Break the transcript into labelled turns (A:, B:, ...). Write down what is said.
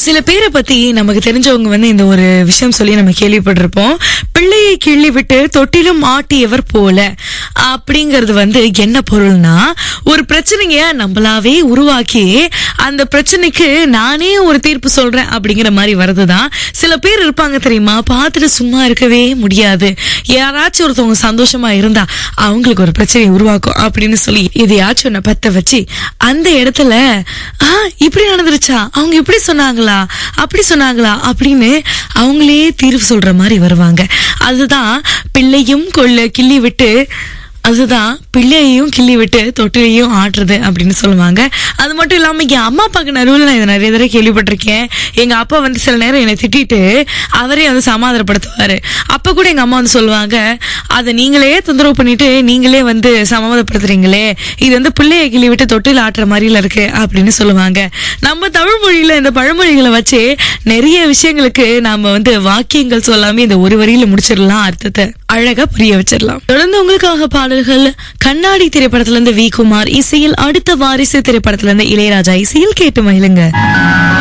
A: சில பேரை பத்தி நமக்கு தெரிஞ்சவங்க வந்து இந்த ஒரு விஷயம் சொல்லி நம்ம கேள்விப்பட்டிருப்போம் பிள்ளையை கிள்ளி விட்டு தொட்டிலும் ஆட்டியவர் போல அப்படிங்கறது வந்து என்ன பொருள்னா ஒரு பிரச்சனைய நம்மளாவே உருவாக்கி அந்த பிரச்சனைக்கு நானே ஒரு தீர்ப்பு சொல்றேன் அப்படிங்கிற மாதிரி வருதுதான் சில பேர் இருப்பாங்க தெரியுமா பார்த்துட்டு சும்மா இருக்கவே முடியாது யாராச்சும் ஒருத்தவங்க சந்தோஷமா இருந்தா அவங்களுக்கு ஒரு பிரச்சனையை உருவாக்கும் அப்படின்னு சொல்லி எதையாச்சும் ஒன்ன பத்த வச்சு அந்த இடத்துல ஆ இப்படி நடந்துருச்சா அவங்க இப்படி சொன்னாங்களா அப்படி சொன்னாங்களா அப்படின்னு அவங்களே தீர்வு சொல்ற மாதிரி வருவாங்க அதுதான் பிள்ளையும் கொள்ள கிள்ளி விட்டு அதுதான் பிள்ளையையும் கிள்ளி விட்டு தொட்டிலையும் ஆட்டுறது அப்படின்னு சொல்லுவாங்க அது மட்டும் இல்லாம என் அம்மா அப்பாக்கு நடுவில் நான் இதை நிறைய தடவை கேள்விப்பட்டிருக்கேன் எங்க அப்பா வந்து சில நேரம் என்னை திட்டிட்டு அவரே வந்து சமாதானப்படுத்துவாரு அப்ப கூட எங்க அம்மா வந்து சொல்லுவாங்க அதை நீங்களே தொந்தரவு பண்ணிட்டு நீங்களே வந்து சமாதானப்படுத்துறீங்களே இது வந்து பிள்ளையை கிள்ளி விட்டு தொட்டில் ஆட்டுற மாதிரில இருக்கு அப்படின்னு சொல்லுவாங்க நம்ம தமிழ் மொழியில இந்த பழமொழிகளை வச்சு நிறைய விஷயங்களுக்கு நாம வந்து வாக்கியங்கள் சொல்லாம இந்த ஒரு வரியில முடிச்சிடலாம் அர்த்தத்தை அழகா புரிய வச்சிடலாம் தொடர்ந்து உங்களுக்காக பாடல்கள் கண்ணாடி திரைப்படத்துல இருந்து வி குமார் இசையில் அடுத்த வாரிசு திரைப்படத்துல இருந்து இளையராஜா இசையில் கேட்டு மகிழுங்க